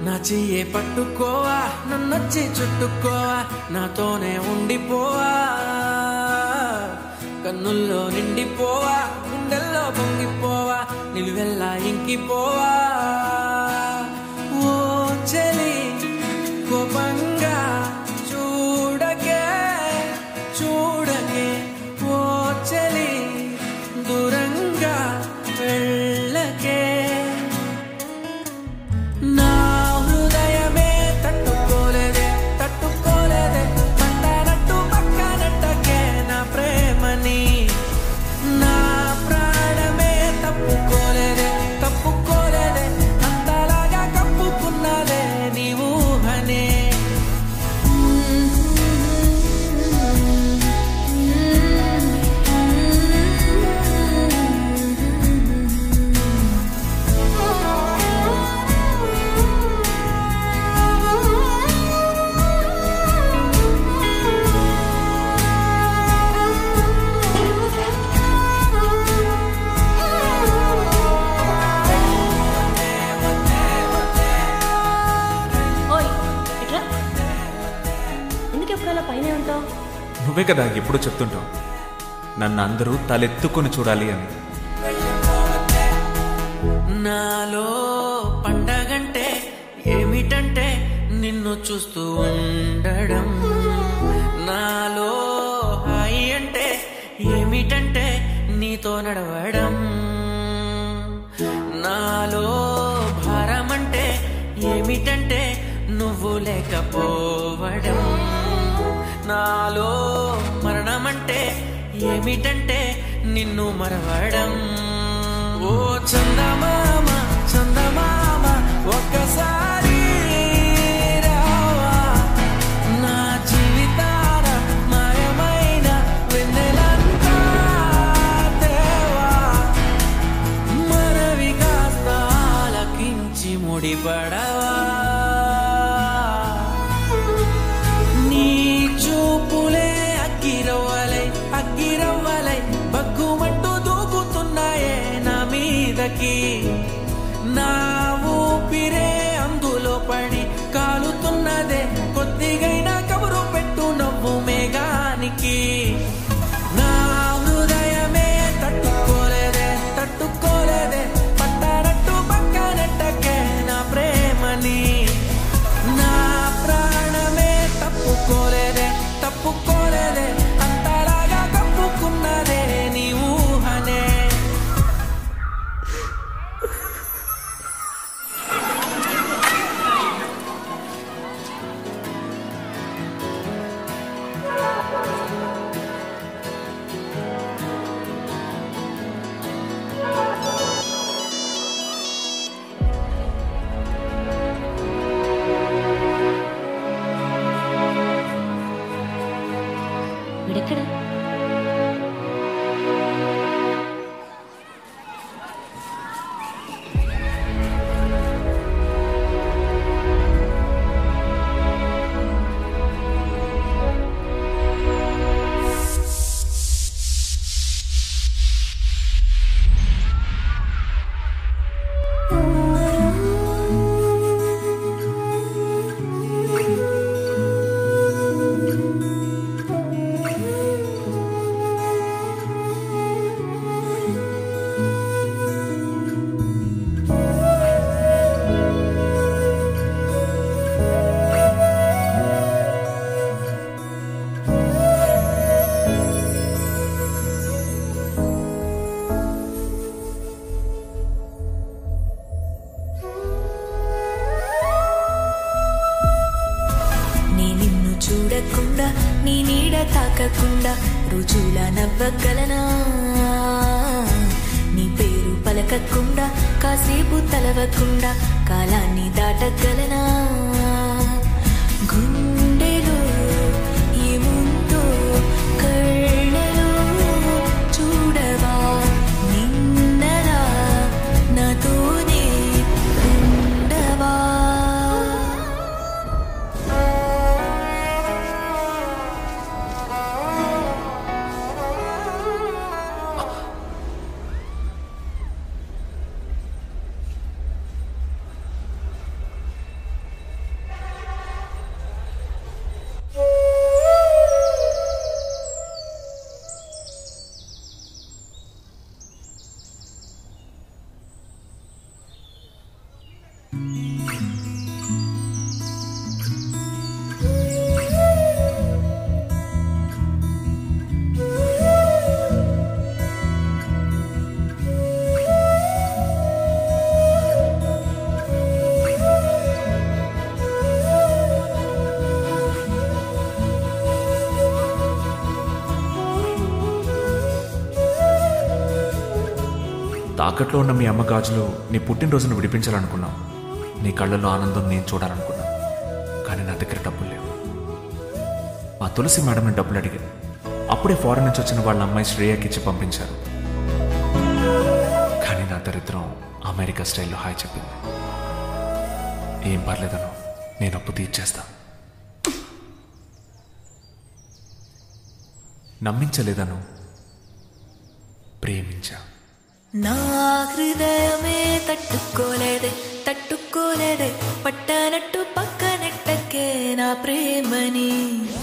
నా చెయ్యే పట్టుకోవా నన్నొచ్చి చుట్టుకోవా నాతోనే ఉండిపోవా కన్నుల్లో నిండిపోవా గుండెల్లో పొంగిపోవా నిలువెల్లా ఇంకిపోవా ఓ చెలి కోపంగా చూడకే చూడకే ఓ చెలి దూరంగా వెళ్ళకే నా హృదయమే తట్టుకోలేదే తట్టుకోలేదే పట్టనట్టు పక్కనట్టకే నా ప్రేమని నా ప్రాణమే తప్పుకోలేదే తప్పుకోలేదే అంతలాగా కప్పుకున్నదే నీ ఊహనే ఓయ్ ఇట్రా ఎందుకు ఎప్పుడు అలా పైన ఉంటావు నువ్వే కదా ఎప్పుడు చెప్తుంటావు నన్ను అందరూ తలెత్తుకొని చూడాలి అని నాలో పండగంటే ఏమిటంటే నిన్ను చూస్తూ ఉండడం నాలో హాయి అంటే ఏమిటంటే నీతో నడవడం నాలో భారం అంటే ఏమిటంటే నువ్వు లేకపోవడం నాలో మరణమంటే ఏమిటంటే నిన్ను మరవడం ఓ చందమామ చందమామ ఒక్కసారి రావా నా జీవితాన మాయమైన వెన్నెలంతా దేవా మనవి కాస్త ఆలకించి ముడిపడవా నీ చూపులే అగ్గిరవ్వలై అగ్గిరవ్వలై బగ్గుమంటూ దూకుతున్నాయే నా మీదకి నా ఊపిరే అందులో పడి కాలుతున్నదే కొద్దిగైనా కబురు పెట్టు నవ్వు మేఘానికి నా హృదయమే తట్టుకోలేదే తట్టుకోలేదే పట్టనట్టు పక్కనట్టకే నా ప్రేమని నా ప్రాణమే తప్పుకోలేదే తప్పుకోలేదే అంతలాగా కప్పుకున్నదే నీ ఊహనే వీడెక్కడ నీ నిన్ను చూడకుండా నీ నీడ తాకకుండా రుజుల నవ్వగలనా నీ పేరు పలకకుండా కాసేపు తలవకుండా కాలాన్ని దాటగలనా గుండెలో ఏముందో కళ్ళలో చూడవా నిన్నరా నాతోనే ఉండవా తాకట్లో ఉన్న మీ అమ్మ గాజులు నీ పుట్టినరోజును విడిపించాలనుకున్నావు నీ కళ్ళల్లో ఆనందం నేను చూడాలనుకున్నా కానీ నా దగ్గర డబ్బులు లేవు ఆ తులసి మేడంని డబ్బులు అడిగాను అప్పుడే ఫారెన్ నుంచి వచ్చిన వాళ్ళ అమ్మాయి శ్రేయకి ఇచ్చి పంపించారు కానీ నా దరిద్రం అమెరికా స్టైల్లో హాయ్ చెప్పింది ఏం పర్లేదను నేను అప్పు తీర్చేస్తా నమ్మించలేదను ప్రేమించా నా హృదయమే తట్టుకోలేదే తట్టుకోలేదే పట్టనట్టు పక్కనెట్టకే నా ప్రేమని